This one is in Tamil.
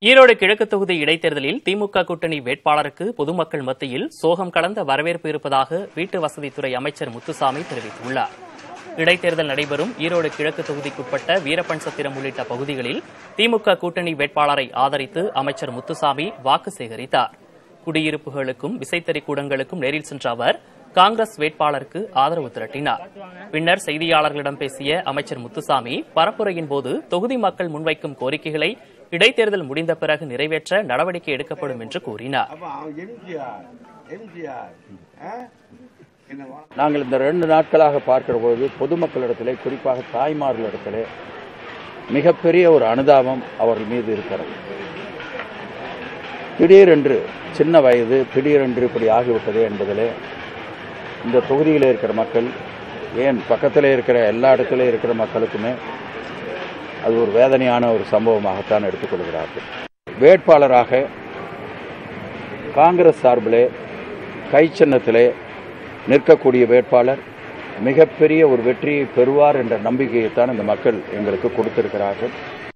ஈரோடு கிழக்கு தொகுதி இடைத்தேர்தலில் திமுக கூட்டணி வேட்பாளருக்கு பொதுமக்கள் மத்தியில் சோகம் கலந்த வரவேற்பு இருப்பதாக வீட்டு வசதித்துறை அமைச்சர் முத்துசாமி தெரிவித்துள்ளார் இடைத்தேர்தல் நடைபெறும் ஈரோடு கிழக்கு தொகுதிக்குட்பட்ட வீரப்பன்சத்திரம் உள்ளிட்ட பகுதிகளில் திமுக கூட்டணி வேட்பாளரை ஆதரித்து அமைச்சர் முத்துசாமி வாக்கு சேகரித்தார் குடியிருப்புகளுக்கும் விசைத்தறி கூடங்களுக்கும் நேரில் சென்ற அவர் காங்கிரஸ் வேட்பாளருக்கு ஆதரவு திரட்டினார் பின்னர் செய்தியாளர்களிடம் பேசிய அமைச்சர் முத்துசாமி பரப்புரையின் போது தொகுதி மக்கள் முன்வைக்கும் கோரிக்கைகளை இடைத்தேர்தல் முடிந்த பிறகு நிறைவேற்ற நடவடிக்கை எடுக்கப்படும் என்று கூறினார் அப்ப அவன் எம்ஜிஆர் எம்ஜிஆர் என்னவா நாங்கள் இந்த ரெண்டு நாட்களாக பார்க்கிற பொழுது பொதுமக்களிடத்திலே குறிப்பாக தாய்மார்களிடத்திலே மிகப்பெரிய ஒரு அனுதாபம் அவர்கள் மீது இருக்கிறது திடீரென்று சின்ன வயது திடீரென்று இப்படி ஆகிவிட்டது என்பதிலே இந்த தொகுதியில் இருக்கிற மக்கள் ஏன் பக்கத்தில் இருக்கிற எல்லா இடத்துல இருக்கிற மக்களுக்குமே அது ஒரு வேதனையான ஒரு சம்பவமாகத்தான் எடுத்துக்கொள்கிறார்கள் வேட்பாளராக காங்கிரஸ் சார்பிலே கை சின்னத்திலே நிற்கக்கூடிய வேட்பாளர் மிகப்பெரிய ஒரு வெற்றியை பெறுவார் என்ற நம்பிக்கையைத்தான் இந்த மக்கள் எங்களுக்கு கொடுத்திருக்கிறார்கள்